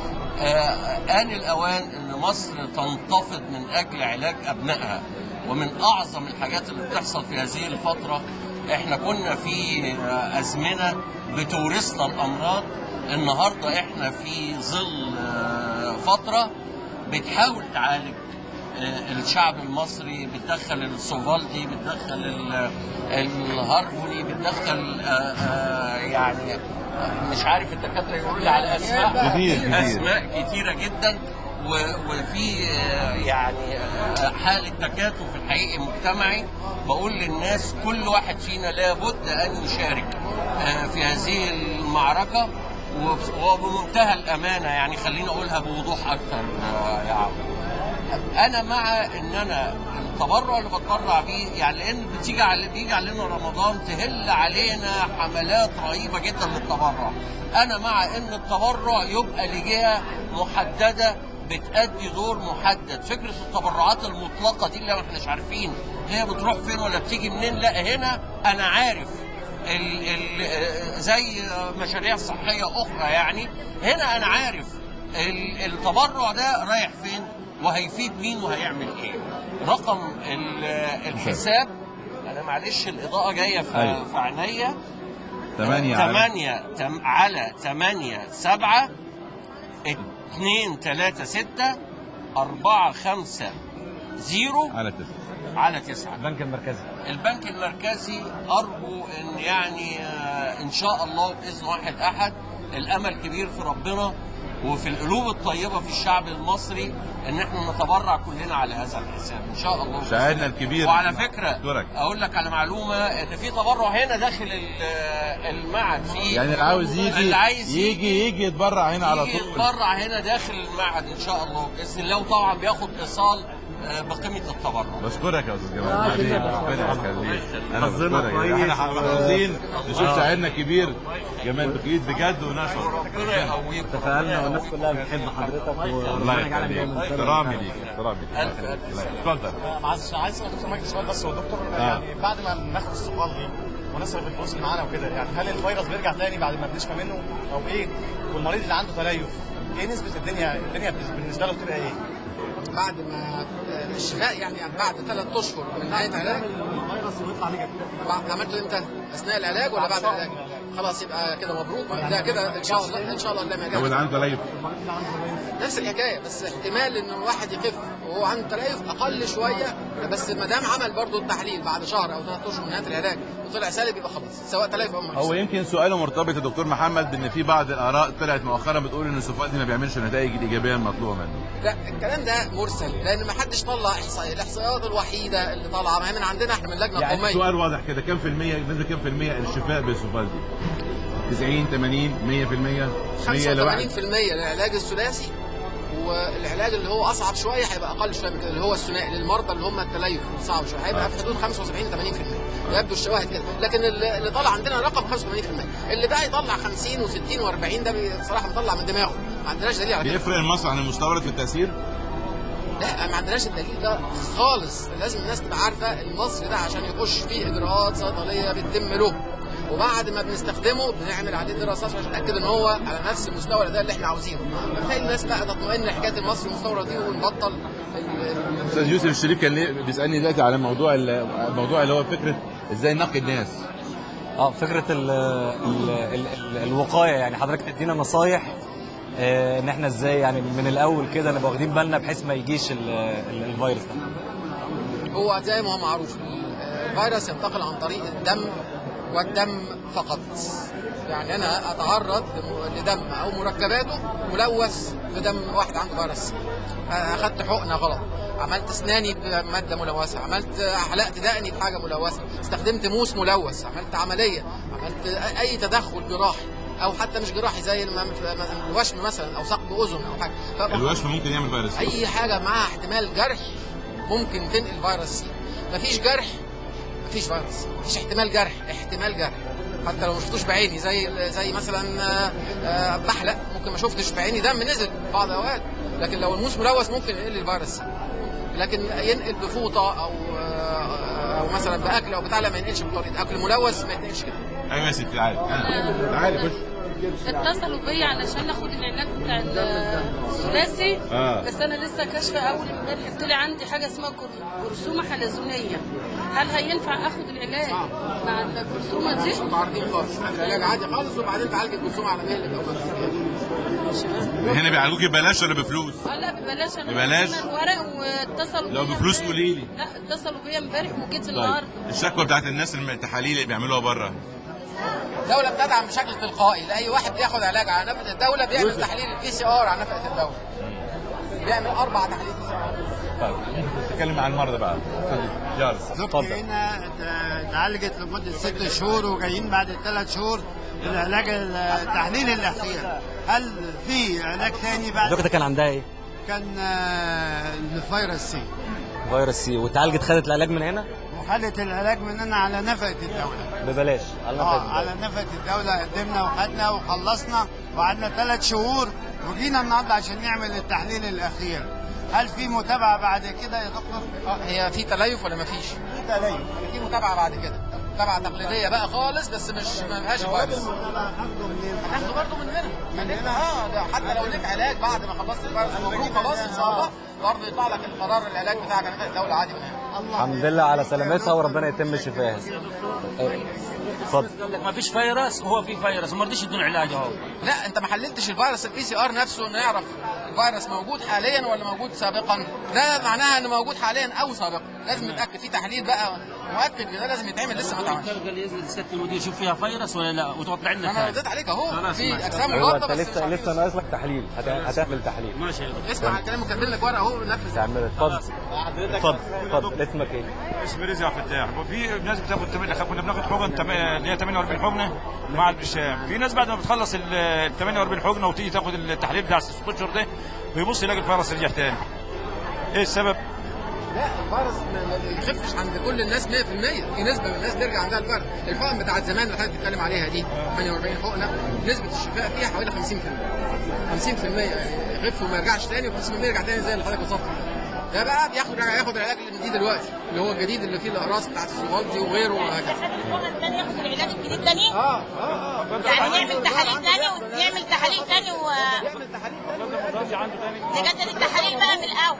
S18: آه، آن الأوان أن مصر تنتفض من أجل علاج أبنائها ومن أعظم الحاجات اللي بتحصل في هذه الفترة إحنا كنا في آه، أزمنة بتورثنا الأمراض النهاردة إحنا في ظل آه، فترة بتحاول تعالج آه، الشعب المصري بتدخل السوفالدي بتدخل ال- الهارفوني بتدخل آه، آه، يعني آه، مش عارف الدكاتره يقولوا لي على اسماء
S15: كتير، كتير.
S18: اسماء كتيره جدا و- وفي آه، يعني آه، حاله تكاتف الحقيقي مجتمعي بقول للناس كل واحد فينا لابد ان يشارك آه، في هذه المعركه وب- وبمنتهى الامانه يعني خليني اقولها بوضوح اكتر آه، يا عم انا مع ان انا التبرع اللي بتبرع بيه يعني لان بتيجي على بيجي علينا رمضان تهل علينا حملات رهيبه جدا للتبرع انا مع ان التبرع يبقى لجهه محدده بتأدي دور محدد فكرة التبرعات المطلقة دي اللي ما احناش عارفين هي بتروح فين ولا بتيجي منين لا هنا انا عارف ال ال زي مشاريع صحية أخرى يعني هنا أنا عارف ال- التبرع ده رايح فين وهيفيد مين وهيعمل ايه رقم ال- الحساب انا معلش الاضاءه جايه في,
S15: أيوة.
S18: في عينيا
S15: ثمانية على-
S18: ثمانية تم على ثمانية سبعة اتنين تلاتة ستة أربعة خمسة زيرو
S15: على تسعة
S18: على تسعة البنك المركزي البنك المركزي أرجو أن يعني آه، إن شاء الله بإذن واحد أحد الأمل كبير في ربنا وفي القلوب الطيبة في الشعب المصري إن إحنا نتبرع كلنا على هذا الحساب إن شاء الله
S15: شاعرنا الكبير
S18: وعلى فكرة
S15: أشكرك.
S18: أقول لك على معلومة إن في تبرع هنا داخل ال- المعهد في
S15: يعني اللي عاوز يجي
S18: اللي عايز
S15: يجي يجي يتبرع هنا على
S18: يجي
S15: طول
S18: يتبرع هنا داخل المعهد ان شاء الله باذن الله وطبعا بياخد ايصال آه، بقيمه التبرع
S15: بشكرك يا استاذ جمال
S18: آه،
S15: حبيبي
S18: جدا.
S15: ربنا يخليك انا
S18: حظنا
S15: بشكرك
S18: كويس.
S15: احنا محظوظين نشوف
S18: آه.
S15: شاعرنا الكبير جمال بخيت بجد ونشر
S18: ربنا يقويكم
S12: اتفقنا والناس كلها بتحب حضرتك
S15: الله يخليك احترامي ليك احترامي ليك
S12: ألف ألف
S15: اتفضل
S12: عايز عايز اسال دكتور مجدي سؤال بس هو الدكتور
S15: آه.
S12: يعني بعد ما بناخد الصقال دي ونصرف الفلوس اللي معانا وكده يعني هل الفيروس بيرجع تاني بعد ما بنشفى منه او ايه والمريض اللي عنده تليف ايه نسبه الدنيا الدنيا بالنسبه له بتبقى ايه؟
S13: بعد ما الشفاء يعني بعد ثلاث اشهر من نهايه العلاج
S12: الفيروس بيطلع عليه
S13: بعد- عملته امتى؟ اثناء العلاج ولا بعد العلاج؟ خلاص يبقى كده مبروك لا كده ان شاء الله ان شاء الله لما
S15: هو اللي عنده تليف
S13: نفس الحكايه بس احتمال ان الواحد يخف وهو عنده تليف اقل شويه بس ما دام عمل برضه التحليل بعد شهر او ثلاث اشهر من نهايه العلاج وطلع سالب يبقى خلاص سواء تليف او مرض
S15: هو يمكن سؤاله مرتبط يا دكتور محمد بان في بعض الاراء طلعت مؤخرا بتقول ان السوفالدي ما بيعملش النتائج الايجابيه المطلوبه منه
S13: لا الكلام ده مرسل لان ما حدش طلع احصائيه الاحصائيات الوحيده اللي طالعه ما هي من عندنا احنا من اللجنه
S15: يعني
S13: القوميه
S15: سؤال واضح كده كم في المية نسبة كم في المية الشفاء بالسوفالدي 90 80 100% 100 لواحد
S13: 85% للعلاج الثلاثي والعلاج اللي هو اصعب شويه هيبقى اقل شويه من كده اللي هو الثنائي للمرضى اللي هم التليف صعب شويه هيبقى في حدود 75 80% يبدو الشواهد كده لكن اللي اللي طلع عندنا رقم 85% اللي بقى يطلع 50 و60 و40 ده بي- بصراحه مطلع من دماغه ما عندناش دليل على كده
S15: بيفرق المصري عن المستورد في التاثير؟
S13: لا ما عندناش الدليل ده خالص لازم الناس تبقى عارفه المصري ده عشان يخش فيه اجراءات صيدليه بتتم له وبعد ما بنستخدمه بنعمل عليه دراسات عشان نتاكد ان هو على نفس المستوى الاداء اللي احنا عاوزينه فبالتالي الناس بقى تطمئن لحكايه المصري المستورد دي ونبطل
S15: استاذ يوسف الشريف كان ليه- بيسالني دلوقتي على موضوع ال- الموضوع اللي هو فكره ازاي نقي الناس
S4: اه فكره ال ال ال ال الوقايه يعني حضرتك تدينا نصايح آه، ان احنا ازاي يعني من الاول كده نبقى واخدين بالنا بحيث ما يجيش ال- ال- الفيروس ده
S13: هو زي ما هو معروف الفيروس ينتقل عن طريق الدم والدم فقط يعني انا اتعرض لم- لدم او مركباته ملوث بدم واحد عنده فيروس سي. اخدت حقنه غلط عملت اسناني بماده ملوثه عملت حلقت دقني بحاجه ملوثه استخدمت موس ملوث عملت عمليه عملت اي تدخل جراحي او حتى مش جراحي زي الم- الوشم مثلا او ثقب اذن او حاجه ف-
S15: الوشم ممكن يعمل فيروس
S13: اي حاجه معاها احتمال جرح ممكن تنقل فيروس سي مفيش جرح مفيش فيروس مفيش احتمال جرح احتمال جرح حتى لو ما شفتوش بعيني زي زي مثلا آه، آه، بحلق ممكن ما شفتش بعيني دم نزل في بعض الاوقات لكن لو الموس ملوث ممكن ينقل الفيروس سي لكن ينقل بفوطه او آه، او مثلا باكل او بتاع لا ما ينقلش بطريقه اكل ملوث ما ينقلش كده
S15: ايوه يا ستي تعالي تعالي خش
S19: اتصلوا بيا علشان اخد العلاج بتاع الثلاثي
S15: آه.
S19: بس انا لسه كاشفه اول امبارح قلت لي عندي حاجه اسمها جر- جرثومه حلزونيه هل هينفع اخد العلاج مع الجرثومه دي؟
S13: مش متعرضين خالص العلاج عادي خالص وبعدين تعالج الجرثومه على مهلك او ما
S15: هنا بيعالجوكي ببلاش ولا بفلوس؟
S19: اه لا ببلاش انا
S15: ببلاش؟
S19: عملت الورق واتصلوا
S15: لو
S19: بيا
S15: بفلوس
S19: امبارح.
S15: قولي لي
S19: لا اتصلوا بيا امبارح وجيت
S15: طيب
S19: النهارده
S15: الشكوى بتاعت الناس الم- التحاليل اللي بيعملوها بره
S13: الدولة بتدعم بشكل تلقائي لأي واحد بياخد علاج على نفقة الدولة بيعمل تحليل البي سي ار على نفقة الدولة. بيعمل أربع تحاليل بي سي ار.
S15: طيب نتكلم عن المرضى بقى استاذ جارس
S20: زوجتي هنا ت- اتعالجت لمدة ست شهور وجايين بعد الثلاث شهور العلاج التحليل الأخير هل في علاج تاني بعد
S4: زوجتك كان عندها ايه؟
S20: كان آه، الفيروس سي
S4: فيروس سي واتعالجت خدت العلاج من هنا
S20: وخدت العلاج مننا على نفقة الدولة
S4: ببلاش على
S20: اه
S4: نفقة
S20: على نفقة الدولة قدمنا وخدنا وخلصنا وقعدنا ثلاث شهور وجينا النهارده عشان نعمل التحليل الأخير هل في متابعة بعد كده يا دكتور؟
S13: اه هي في تليف ولا مفيش؟
S20: في تليف
S13: في متابعة بعد كده. متابعة تقليدية بقى خالص بس مش ما فيهاش فيروس. هناخده برضه من هنا. من هنا اه ده حتى لو ليك علاج بعد ما خلصت الفيروس مبروك خلاص ان شاء الله برضه يطلع لك القرار العلاج بتاعك على نفقة الدولة عادي من هنا.
S4: الحمد لله على سلامتها وربنا يتم شفاها اتفضل
S21: ما فيش فيروس هو في فيروس ما رضيش يدون علاج اهو
S13: لا انت ما حللتش الفيروس البي سي ار نفسه انه يعرف الفيروس موجود حاليا ولا موجود سابقا ده معناها انه موجود حاليا او سابقا لازم نتاكد في تحليل بقى مؤكد ده لازم يتعمل لسه ما اتعملش
S21: قال لي ينزل سياده المدير شوف فيها فيروس ولا لا وتطلع لنا
S13: انا
S21: تاني.
S13: رديت عليك اهو
S21: خلاص
S13: في
S21: ماشي.
S13: اجسام
S4: ايوه
S13: مضاده
S4: انت
S13: بس
S4: لسه لسه ناقص لك تحليل هت- هتعمل تحليل
S21: ماشي
S13: اسمع الكلام وكاتبين لك ورقه اهو نفذ
S4: تعمل اتفضل اتفضل اتفضل اسمك ايه؟
S22: اسمي رزق فتاح وفي ناس بتاخد تمن- كنا بناخد حقن تم- اللي هي 48 حقنه مع البرشام في ناس بعد ما بتخلص ال 48 حقنه وتيجي تاخد التحليل بتاع الست اشهر ده بيبص يلاقي الفيروس رجع تاني ايه السبب؟
S13: لا الفيروس ما ما بيخفش عند كل الناس 100% في نسبه من الناس بيرجع عندها الفيروس الحقن بتاعت زمان اللي حضرتك بتتكلم عليها دي 48 حقنه نسبه الشفاء فيها حوالي 50% 50% يعني يخف وما يرجعش تاني و50% يرجع تاني زي اللي حضرتك وصفت ده بقى بياخد ياخد العلاج الجديد دلوقتي اللي هو الجديد اللي فيه الاقراص بتاعت الزغالدي وغيره وهكذا
S23: الثاني ياخد العلاج الجديد تاني
S13: اه اه
S23: يعني يعمل تحاليل تاني ويعمل تحاليل تاني و نجدد التحاليل بقى من الاول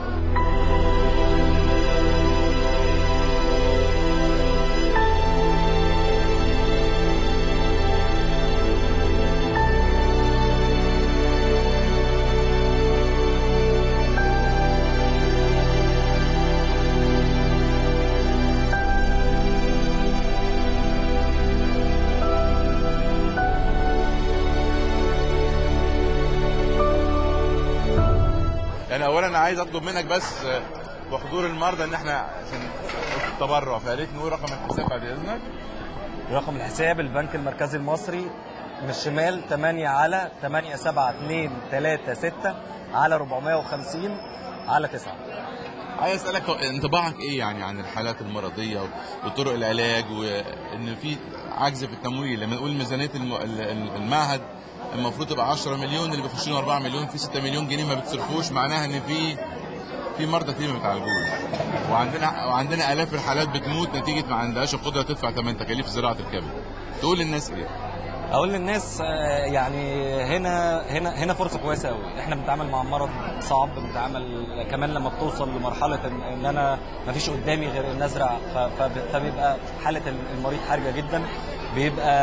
S15: يعني اولا انا عايز اطلب منك بس آه، بحضور المرضى ان احنا عشان التبرع فيا ريت نقول رقم الحساب بعد اذنك
S4: رقم الحساب البنك المركزي المصري من الشمال 8 على 8 7 2 3 6 على 450 على 9
S15: عايز اسالك هو انطباعك ايه يعني عن الحالات المرضيه وطرق العلاج وان في عجز في التمويل لما نقول ميزانيه الم- ال- ال- المعهد المفروض تبقى 10 مليون اللي بيخش لهم 4 مليون في 6 مليون جنيه ما بتصرفوش معناها ان في في مرضى كتير ما بيتعالجوش وعندنا وعندنا الاف الحالات بتموت نتيجه ما عندهاش القدره تدفع ثمن تكاليف زراعه الكبد تقول للناس ايه؟
S4: اقول للناس آه، يعني هنا هنا هنا فرصه كويسه قوي احنا بنتعامل مع مرض صعب بنتعامل كمان لما بتوصل لمرحله ان, إن انا ما فيش قدامي غير ان ازرع ف- فب- فبيبقى حاله المريض حرجه جدا بيبقى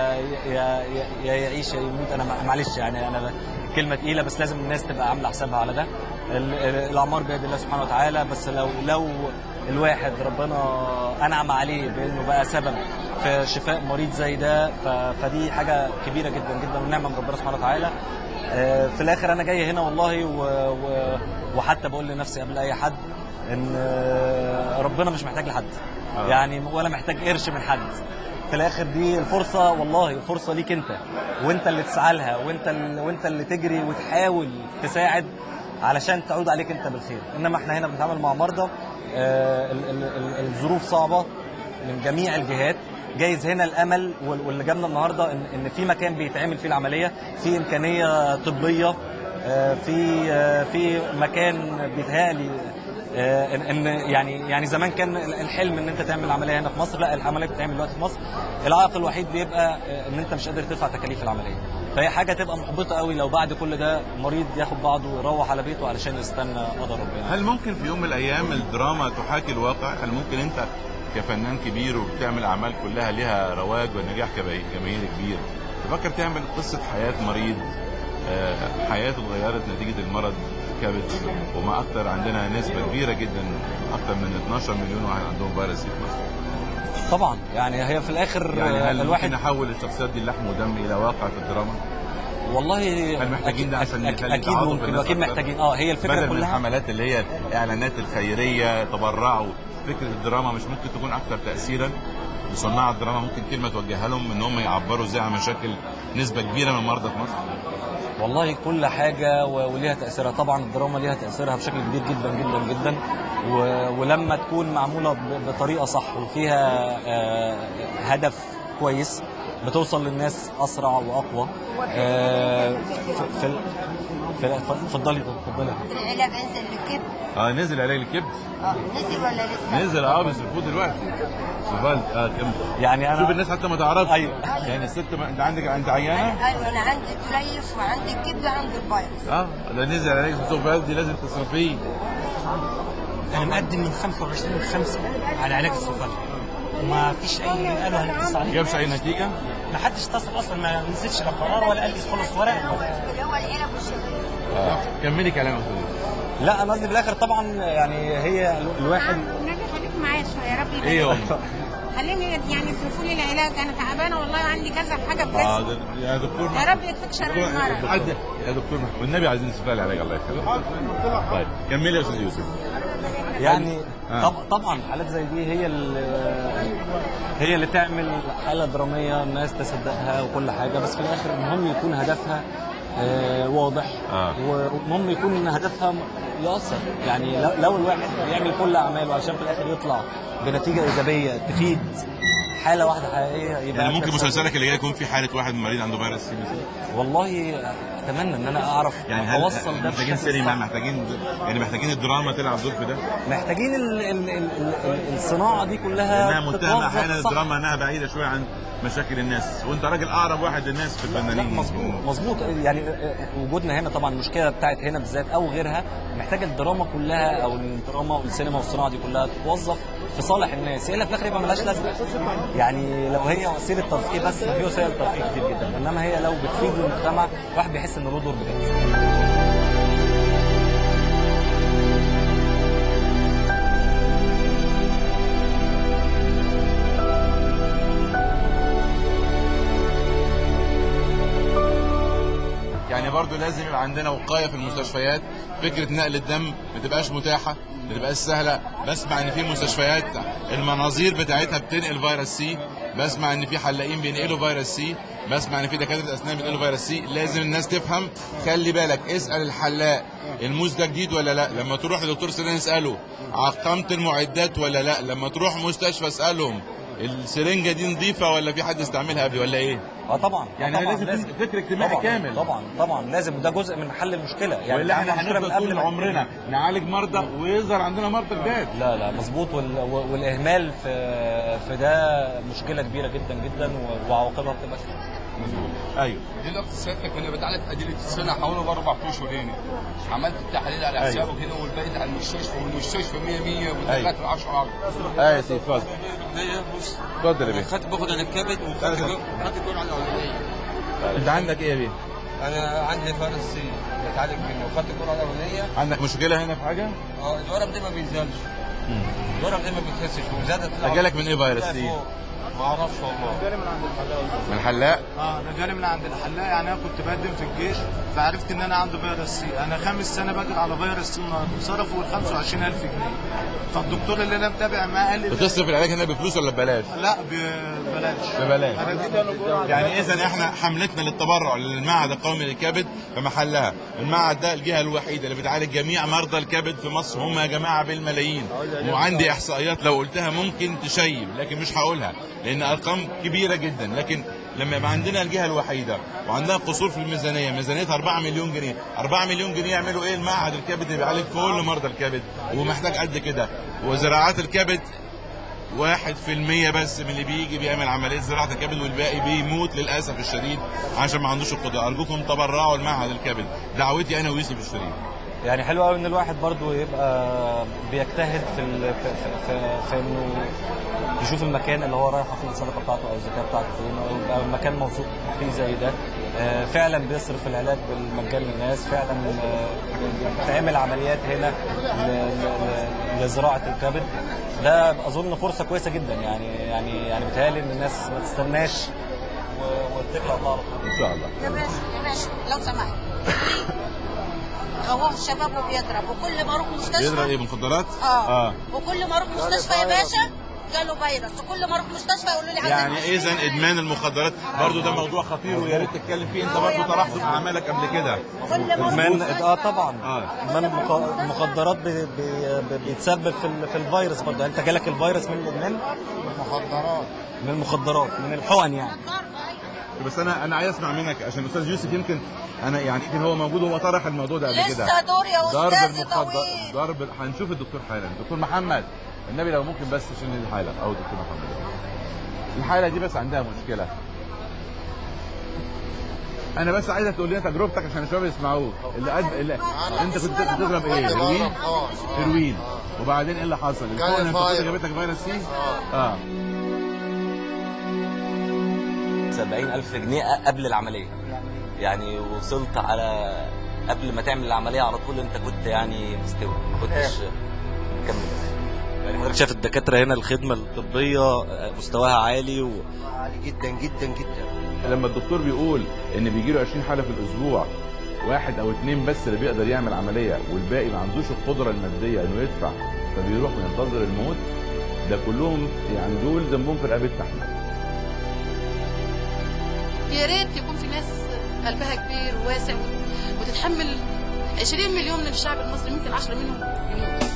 S4: يا يا يا يعيش يا يموت انا مع- معلش يعني انا كلمه تقيله بس لازم الناس تبقى عامله حسابها على ده ال- ال- الاعمار بيد الله سبحانه وتعالى بس لو لو الواحد ربنا انعم عليه بانه بقى سبب في شفاء مريض زي ده ف- فدي حاجه كبيره جدا جدا ونعمه من ربنا سبحانه وتعالى آه، في الاخر انا جاي هنا والله و... و... وحتى بقول لنفسي قبل اي حد ان آه، ربنا مش محتاج لحد
S15: آه.
S4: يعني ولا محتاج قرش من حد في الاخر دي الفرصه والله الفرصه ليك انت وانت اللي تسعى لها وانت اللي وانت اللي تجري وتحاول تساعد علشان تعود عليك انت بالخير انما احنا هنا بنتعامل مع مرضى آه، ال- ال- ال- الظروف صعبه من جميع الجهات جايز هنا الامل وال- واللي جابنا النهارده ان ان في مكان بيتعمل فيه العمليه في امكانيه طبيه آه، في آه، في مكان بيتهيألي آه، ان إن يعني يعني زمان كان الحلم ان انت تعمل عمليه هنا في مصر لا العمليه بتتعمل دلوقتي في مصر العائق الوحيد بيبقى آه، ان انت مش قادر تدفع تكاليف العمليه فهي حاجه تبقى محبطه قوي لو بعد كل ده مريض ياخد بعضه ويروح على بيته علشان يستنى قدر ربنا
S15: هل ممكن في يوم من الايام الدراما تحاكي الواقع؟ هل ممكن انت كفنان كبير وبتعمل اعمال كلها ليها رواج ونجاح كبي- جماهيري كبير تفكر تعمل قصه حياه مريض آه، حياته اتغيرت نتيجه المرض كبد وما اكثر عندنا نسبه كبيره جدا اكثر من 12 مليون واحد عندهم فيروس سي في مصر
S4: طبعا يعني هي في الاخر
S15: يعني
S4: آه،
S15: هل
S4: الواحد
S15: ممكن نحول الشخصيات دي لحم ودم الى واقع في الدراما؟
S4: والله
S15: هل محتاجين ده عشان
S4: أك-
S15: نخلي
S4: اكيد
S15: تعاطف
S4: ممكن
S15: الناس
S4: واكيد
S15: أكتر؟
S4: محتاجين اه هي الفكره
S15: بدل من
S4: كلها
S15: الحملات اللي هي الاعلانات الخيريه تبرعوا فكره الدراما مش ممكن تكون اكثر تاثيرا لصناع الدراما ممكن كلمه توجهها لهم ان هم يعبروا ازاي عن مشاكل نسبه كبيره من المرضى في مصر
S4: والله كل حاجة و- وليها تأثيرها طبعا الدراما ليها تأثيرها بشكل كبير جدا جدا جدا و- ولما تكون معمولة ب- بطريقة صح وفيها آه، هدف كويس بتوصل للناس أسرع وأقوى آه، في في في اتفضلي اتفضلي
S23: العلاج انزل للكبد
S15: اه نزل علاج الكبد
S23: اه نزل ولا لسه؟
S15: نزل اه بيصرفوه دلوقتي صفال اه كم
S4: يعني انا
S15: شوف الناس حتى ما تعرفش
S4: ايوه
S15: يعني الست ما... انت عندك انت عيانه
S23: ايوه انا عندي تليف وعندي الكبد وعندي الفيروس
S15: اه ده نزل علاج الصفال دي لازم تصرفيه
S21: انا مقدم من 25 5 على علاج السكر وما فيش اي قالوا هنتصل عليه
S15: جابش اي نتيجه
S21: ما حدش اتصل اصلا ما نزلش لا قرار ولا قال لي خلص ورق
S23: اللي هو العلب والشغل
S15: اه كملي كلامك
S4: لا انا قصدي في الاخر طبعا يعني هي ال- الواحد
S23: النبي خليك معايا شويه يا رب يبارك
S15: ايه
S23: فيك.
S15: والله
S23: خليني يعني يصرفوا لي العلاج انا تعبانه والله عندي كذا حاجه في
S15: اه
S23: جسمي
S15: ده- يا دكتور
S23: يا رب يكفيك شر
S15: دكتور-
S23: المرض
S15: حد يا دكتور محمد والنبي عايزين نشوف العلاج الله يخليك طيب كملي يا استاذ يوسف
S4: يعني
S15: آه.
S4: طب طبعا حالات زي دي هي اللي هي اللي تعمل حاله دراميه الناس تصدقها وكل حاجه بس في الاخر المهم يكون هدفها آه، واضح
S15: آه.
S4: والمهم يكون هدفها يأثر يعني لو- لو الواحد بيعمل كل اعماله عشان في الاخر يطلع بنتيجه ايجابيه تفيد حاله واحده حقيقيه يبقى
S15: يعني ممكن
S4: أنت-
S15: مسلسلك اللي جاي يكون في حاله واحد مريض عنده فيروس سي مثلا
S4: والله اتمنى ان انا اعرف
S15: يعني هل
S4: اوصل ده
S15: محتاجين
S4: بشكل
S15: سينما
S4: صح.
S15: محتاجين يعني محتاجين الدراما تلعب دور في ده
S4: محتاجين ال ال ال ال الصناعه دي كلها
S15: لانها متهمه
S4: تتوظف
S15: احيانا
S4: صح.
S15: الدراما انها بعيده شويه عن مشاكل الناس وانت راجل اقرب واحد للناس في الفنانين
S4: مظبوط مظبوط يعني وجودنا هنا طبعا المشكله بتاعت هنا بالذات او غيرها محتاجه الدراما كلها او الدراما والسينما والصناعه دي كلها تتوظف في صالح الناس هي اللي في الاخر يبقى ملهاش لازمه يعني لو هي وسيله ترفيه بس في وسائل ترفيه كتير جدا انما هي لو بتفيد المجتمع الواحد بيحس ان له دور بجد
S15: يعني برضو لازم يبقى عندنا وقايه في المستشفيات فكره نقل الدم ما تبقاش متاحه ما تبقاش سهله بسمع ان في مستشفيات المناظير بتاعتها بتنقل فيروس سي بسمع ان في حلاقين بينقلوا فيروس سي بسمع ان في دكاتره اسنان بتقولوا فيروس سي لازم الناس تفهم خلي بالك اسال الحلاق الموز ده جديد ولا لا لما تروح لدكتور سنان اساله عقمت المعدات ولا لا لما تروح مستشفى اسالهم السرنجه دي نظيفه ولا في حد استعملها قبل ولا ايه
S4: اه طبعا
S15: يعني
S4: آه طبعا
S15: لازم فكر اجتماعي
S4: طبعا
S15: كامل.
S4: طبعا طبعا لازم وده جزء من حل المشكله يعني
S15: ولا احنا
S4: المشكلة
S15: هنفضل طول
S4: ما-
S15: عمرنا نعالج مرضى ويظهر عندنا مرضى جداد
S4: لا لا مظبوط وال... والاهمال في في ده مشكله كبيره جدا جدا و- وعواقبها بتبقى
S15: مظبوط ايوه
S14: دلوقتي سيادتك انا بتعالج اديله السنه حوالي باربع اشهر هنا عملت التحاليل على
S15: أيوة.
S14: حسابه كده والباقي على المستشفى والمستشفى 100 100 والدكاتره 10 10
S15: ايوه يا سيدي اتفضل
S14: بص
S15: اتفضل يا بيه
S14: خدت باخد انا الكبد وخدت خدت الجرعه الاولانيه
S15: انت عندك ايه يا بيه
S14: انا عندي فيروس سي بتعالج منه وخدت الجرعه الاولانيه
S15: عندك مشكله هنا في حاجه
S14: اه الورم ده ما بينزلش الورم ده ما بيتحسش وزادت
S15: ده جالك من ايه فيروس سي
S14: ما اعرفش والله
S15: من الحلاق
S12: اه انا جالي من عند الحلاق يعني انا كنت بقدم في الجيش فعرفت ان انا عندي فيروس سي انا خامس سنه باجي على فيروس سي النهارده صرفوا ال 25000 جنيه فالدكتور اللي انا متابع معاه قال لي
S15: بتصرف العلاج هنا بفلوس ولا ببلاش
S12: لا ببلاش
S15: ببلاش
S12: انا اديت انا جرعه
S15: يعني اذا احنا حملتنا للتبرع للمعهد القومي للكبد في محلها المعهد ده الجهه الوحيده اللي بتعالج جميع مرضى الكبد في مصر هم يا جماعه بالملايين وعندي احصائيات لو قلتها ممكن تشيب لكن مش هقولها لان ارقام كبيره جدا لكن لما يبقى عندنا الجهه الوحيده وعندنا قصور في الميزانيه ميزانيتها 4 مليون جنيه 4 مليون جنيه يعملوا ايه المعهد الكبد اللي بيعالج كل مرضى الكبد ومحتاج قد كده وزراعات الكبد واحد في المية بس من اللي بيجي بيعمل عملية زراعة الكبد والباقي بيموت للأسف الشديد عشان ما عندوش القدرة أرجوكم تبرعوا لمعهد الكبد دعوتي أنا ويوسف الشريف
S4: يعني حلو قوي ان الواحد برضو يبقى بيجتهد في ال... في, في, في, في انه يشوف المكان اللي هو رايحه فيه الصدقه بتاعته او الزكاه بتاعته فين او يبقى المكان موثوق فيه زي ده آه، فعلا بيصرف العلاج بالمجان للناس فعلا آه، بتعمل عمليات هنا ل- ل- ل- لزراعه الكبد ده اظن فرصه كويسه جدا يعني يعني يعني بيتهيألي ان الناس ما تستناش و- وتتكل على الله على طول
S15: إن شاء الله
S23: يا باشا يا باشا لو سمحت هو الشباب وبيضرب وكل ما اروح مستشفى
S15: بيضرب إيه مخدرات؟
S23: اه,
S15: آه.
S23: وكل ما اروح مستشفى يا باشا جاله فيروس وكل ما اروح مستشفى يقولوا لي عايزين
S15: يعني إذا إدمان المخدرات برضو ده موضوع خطير ويا ريت تتكلم فيه أنت برضو طرحته في أعمالك قبل كده
S4: ادمان اه طبعا ادمان المخ- المخدرات بي بي بي- بيتسبب في ال- في الفيروس برضه انت جالك الفيروس من الادمان
S23: مخدرات
S4: من المخدرات من الحقن يعني
S15: بس أنا أنا عايز أسمع منك عشان الأستاذ يوسف يمكن أنا يعني يمكن هو موجود وهو طرح الموضوع ده قبل كده
S23: لسه دور يا
S15: ضرب
S23: أستاذ
S15: المخدر
S23: طويل.
S15: ضرب هنشوف الدكتور حالا دكتور محمد النبي لو ممكن بس تشيل الحاله او دكتور محمد الحاله دي بس عندها مشكله انا بس عايزك تقول لنا تجربتك عشان الشباب يسمعوك اللي قد اللي انت كنت بتضرب ايه هيروين هيروين وبعدين ايه اللي حصل الحقنه انت كنت جابت لك فيروس سي اه
S8: 70000 جنيه قبل العملية يعني وصلت على قبل ما تعمل العملية على طول انت كنت يعني مستوي ما كنتش مكمل
S4: يعني حضرتك شايف الدكاتره هنا الخدمه الطبيه مستواها عالي و...
S15: عالي جدا جدا جدا لما الدكتور بيقول ان بيجي له 20 حاله في الاسبوع واحد او اتنين بس اللي بيقدر يعمل عمليه والباقي ما عندوش القدره الماديه انه يدفع فبيروح وينتظر الموت ده كلهم يعني دول ذنبهم في رقبه تحت
S19: يا ريت يكون في ناس قلبها كبير وواسع وتتحمل 20 مليون من الشعب المصري ممكن 10 منهم يموت